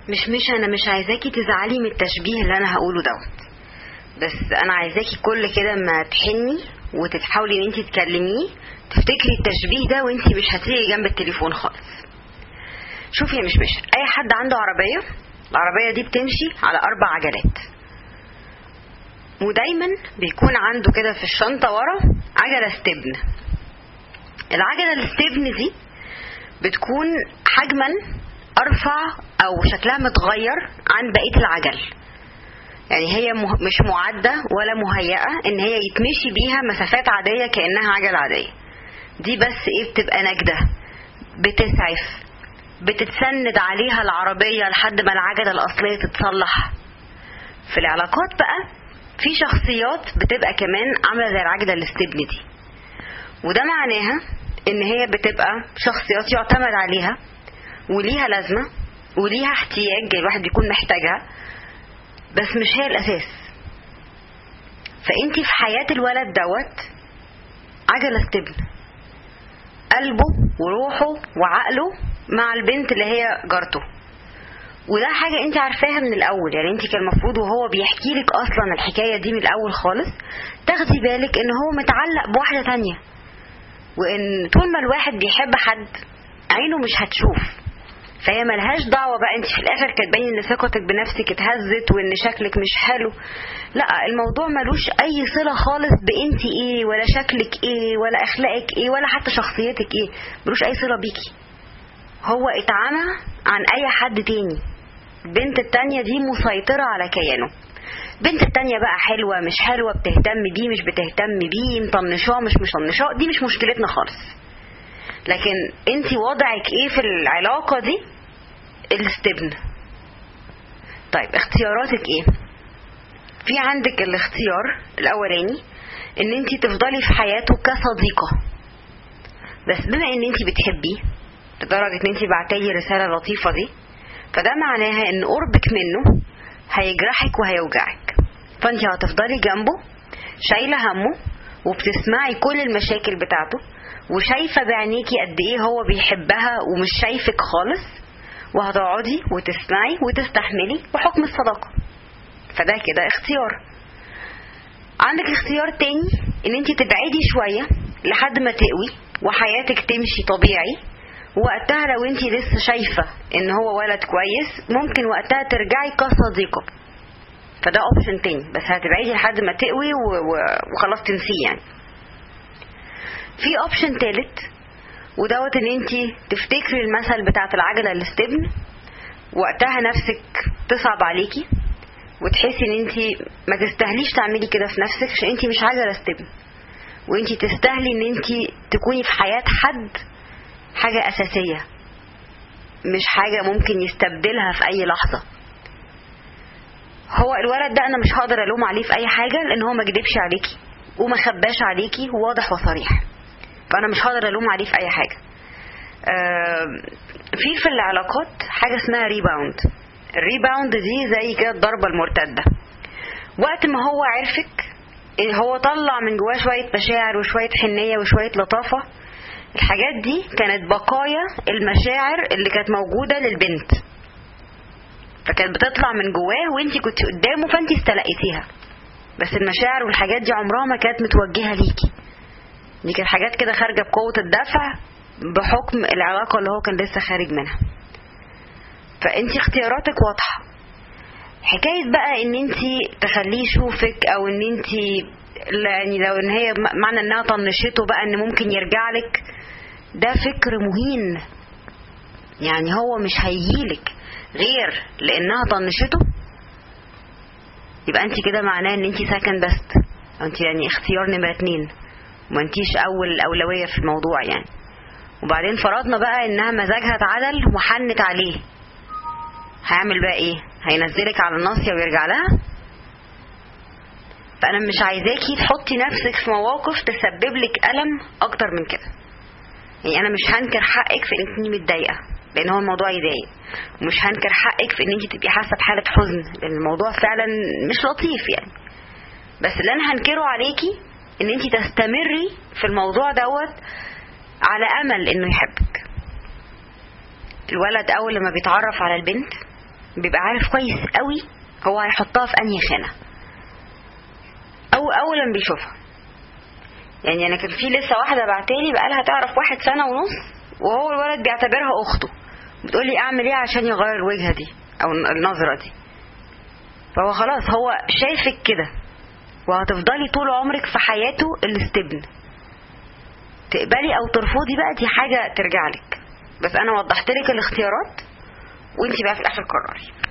مش مش انا مش عايزاكي تزعلي من التشبيه اللي انا هقوله دوت بس انا عايزاكي كل كده ما تحني وتحاولي ان انت تكلميه تفتكري التشبيه ده وانت مش هتيجي جنب التليفون خالص شوفي يا مش مش اي حد عنده عربيه العربيه دي بتمشي على اربع عجلات ودايما بيكون عنده كده في الشنطه ورا عجله استبن العجله الاستبن دي بتكون حجما ارفع او شكلها متغير عن بقيه العجل يعني هي مش معدة ولا مهيئة ان هي يتمشي بيها مسافات عادية كأنها عجل عادية دي بس ايه بتبقى نجدة بتسعف بتتسند عليها العربية لحد ما العجلة الأصلية تتصلح في العلاقات بقى في شخصيات بتبقى كمان عاملة زي العجلة الاستبن دي وده معناها ان هي بتبقى شخصيات يعتمد عليها وليها لازمة وليها احتياج الواحد بيكون محتاجها بس مش هي الأساس فأنت في حياة الولد دوت عجلة استبن قلبه وروحه وعقله مع البنت اللي هي جارته وده حاجة انت عارفاها من الأول يعني انت كان المفروض وهو بيحكي لك أصلا الحكاية دي من الأول خالص تاخدي بالك ان هو متعلق بواحدة تانية وان طول ما الواحد بيحب حد عينه مش هتشوف فهي ملهاش دعوه بقى انت في الاخر كاتبين ان ثقتك بنفسك اتهزت وان شكلك مش حلو لا الموضوع ملوش اي صله خالص بانت ايه ولا شكلك ايه ولا اخلاقك ايه ولا حتى شخصيتك ايه ملوش اي صله بيكي هو اتعمى عن اي حد تاني البنت التانية دي مسيطرة على كيانه البنت التانية بقى حلوة مش حلوة بتهتم بيه مش بتهتم بيه مطنشاه مش مطنشاه دي مش مشكلتنا خالص لكن انت وضعك ايه في العلاقة دي الاستبن طيب اختياراتك ايه في عندك الاختيار الاولاني ان انت تفضلي في حياته كصديقة بس بما ان انت بتحبيه لدرجة ان انت بعتلي رسالة لطيفة دي فده معناها ان قربك منه هيجرحك وهيوجعك فانت هتفضلي جنبه شايلة همه وبتسمعي كل المشاكل بتاعته وشايفة بعينيكي قد ايه هو بيحبها ومش شايفك خالص وهتقعدي وتسمعي وتستحملي بحكم الصداقة فده كده اختيار عندك اختيار تاني ان انت تبعدي شوية لحد ما تقوي وحياتك تمشي طبيعي وقتها لو انت لسه شايفة ان هو ولد كويس ممكن وقتها ترجعي كصديقة فده اوبشن تاني بس هتبعدي لحد ما تقوي وخلاص تنسيه يعني في اوبشن تالت ودوت ان انت تفتكري المثل بتاعت العجلة الاستبن وقتها نفسك تصعب عليكي وتحسي ان انت ما تستاهليش تعملي كده في نفسك عشان انت مش عجلة استبن وانت تستاهلي ان انت تكوني في حياة حد حاجة اساسية مش حاجة ممكن يستبدلها في اي لحظة هو الولد ده انا مش هقدر الوم عليه في اي حاجة لان هو ما كدبش عليكي وما خباش عليكي وواضح وصريح فانا مش هقدر الوم عليه في اي حاجه في في العلاقات حاجه اسمها ريباوند الريباوند دي زي كده الضربه المرتده وقت ما هو عرفك هو طلع من جواه شويه مشاعر وشويه حنيه وشويه لطافه الحاجات دي كانت بقايا المشاعر اللي كانت موجوده للبنت فكانت بتطلع من جواه وانت كنت قدامه فانت استلقيتيها بس المشاعر والحاجات دي عمرها ما كانت متوجهه ليكي دي كانت حاجات كده خارجة بقوة الدفع بحكم العلاقة اللي هو كان لسه خارج منها فانت اختياراتك واضحة حكاية بقى ان انت تخليه يشوفك او ان انت يعني لو ان هي معنى انها طنشته بقى ان ممكن يرجع لك ده فكر مهين يعني هو مش هيجيلك غير لانها طنشته يبقى انت كده معناه ان انت سكن بست انت يعني اختيار نمرة اتنين وما انتيش اول اولويه في الموضوع يعني وبعدين فرضنا بقى انها مزاجها اتعدل وحنت عليه هيعمل بقى ايه هينزلك على الناصيه ويرجع لها فانا مش عايزاكي تحطي نفسك في مواقف تسبب لك الم اكتر من كده يعني انا مش هنكر حقك في انك تكوني متضايقه لان هو الموضوع يضايق ومش هنكر حقك في ان انت تبقي حاسه بحاله حزن لان الموضوع فعلا مش لطيف يعني بس اللي انا هنكره عليكي ان انت تستمري في الموضوع دوت على امل انه يحبك الولد اول لما بيتعرف على البنت بيبقى عارف كويس قوي هو هيحطها في انهي خانه او اول ما بيشوفها يعني انا كان في لسه واحده بعتالي بقالها تعرف واحد سنه ونص وهو الولد بيعتبرها اخته بتقول لي اعمل ايه عشان يغير الوجهه دي او النظره دي فهو خلاص هو شايفك كده وهتفضلي طول عمرك في حياته الاستبن تقبلي او ترفضي بقى دي حاجه ترجع لك بس انا وضحت لك الاختيارات وانت بقى في الاخر قرري